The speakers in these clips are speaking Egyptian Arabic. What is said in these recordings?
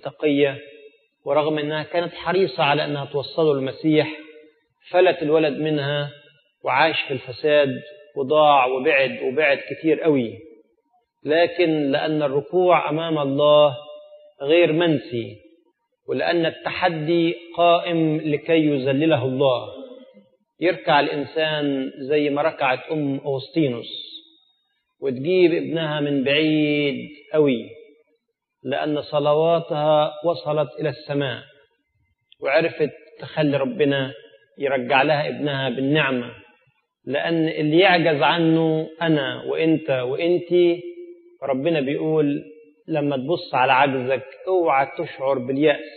تقية ورغم أنها كانت حريصة على أنها توصله المسيح فلت الولد منها وعاش في الفساد وضاع وبعد وبعد كتير قوي لكن لأن الركوع أمام الله غير منسي ولأن التحدي قائم لكي يذلله الله يركع الإنسان زي ما ركعت أم أغسطينوس وتجيب ابنها من بعيد قوي لأن صلواتها وصلت إلى السماء وعرفت تخلي ربنا يرجع لها ابنها بالنعمة لأن اللي يعجز عنه أنا وإنت وإنتي ربنا بيقول لما تبص على عجزك اوعى تشعر باليأس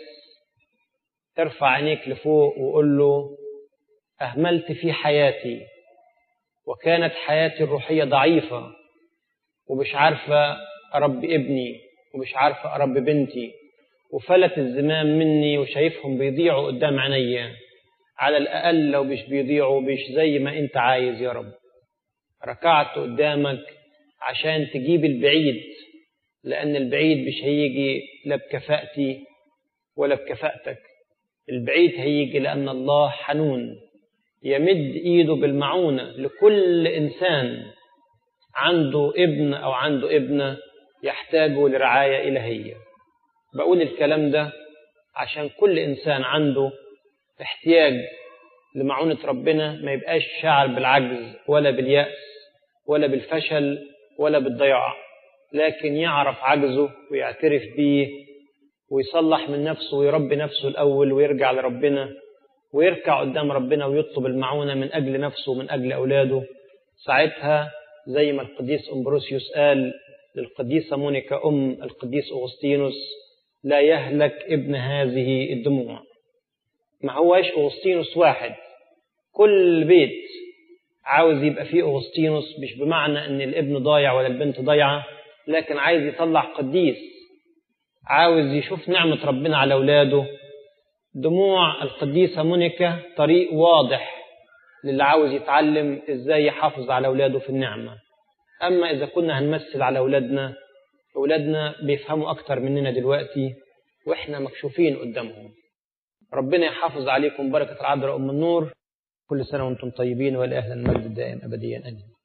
ارفع عينيك لفوق وقول له أهملت في حياتي وكانت حياتي الروحية ضعيفة ومش عارفة أرب ابني ومش عارفة أرب بنتي وفلت الزمام مني وشايفهم بيضيعوا قدام عينيا على الأقل لو مش بيضيعوا مش زي ما أنت عايز يا رب ركعت قدامك عشان تجيب البعيد لأن البعيد مش هيجي لا بكفاءتي ولا بكفاءتك البعيد هيجي لأن الله حنون يمد إيده بالمعونة لكل إنسان عنده ابن أو عنده ابنة يحتاجوا لرعاية إلهية بقول الكلام ده عشان كل إنسان عنده احتياج لمعونة ربنا ما يبقاش شاعر بالعجز ولا باليأس ولا بالفشل ولا بالضياع لكن يعرف عجزه ويعترف بيه ويصلح من نفسه ويربي نفسه الأول ويرجع لربنا ويركع قدام ربنا ويطلب المعونة من أجل نفسه ومن أجل أولاده ساعتها زي ما القديس أمبروسيوس قال للقديسة مونيكا أم القديس أغسطينوس لا يهلك ابن هذه الدموع ما هواش أغسطينوس واحد كل بيت عاوز يبقى فيه أغسطينوس مش بمعنى أن الابن ضايع ولا البنت ضايعة لكن عايز يطلع قديس عاوز يشوف نعمة ربنا على أولاده دموع القديسة مونيكا طريق واضح للي عاوز يتعلم ازاي يحافظ على أولاده في النعمة أما إذا كنا هنمثل على أولادنا أولادنا بيفهموا أكتر مننا دلوقتي وإحنا مكشوفين قدامهم ربنا يحافظ عليكم بركة العذراء أم النور كل سنة وأنتم طيبين ولأهل المجد الدائم أبديا أمين